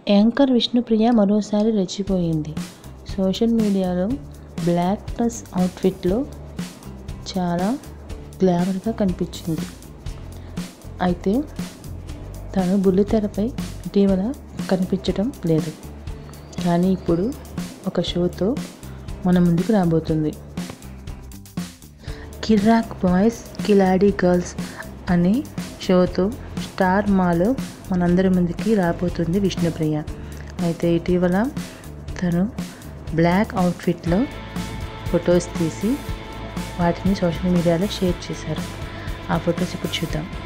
anchor Vishnupriya మరోసారి రెచ్చిపోయింది social మీడియాలో బ్లాక్ డ్రెస్ అవుట్ఫిట్లో చాలా గ్లామర్గా కనిపించింది అయితే తను బుల్లితెరపై ఇటీవల కనిపించడం లేదు కానీ ఇప్పుడు ఒక షోతో మన ముందుకు రాబోతుంది కిర్రాక్ బాయ్స్ కిలాడీ గర్ల్స్ అనే షోతో స్టార్ మాలో మనందరి ముందుకి రాబోతుంది విష్ణుప్రియ అయితే ఇటీవల తను బ్లాక్ అవుట్ఫిట్లో ఫొటోస్ తీసి వాటిని సోషల్ మీడియాలో షేర్ చేశారు ఆ ఫొటోస్ ఇప్పుడు చూద్దాం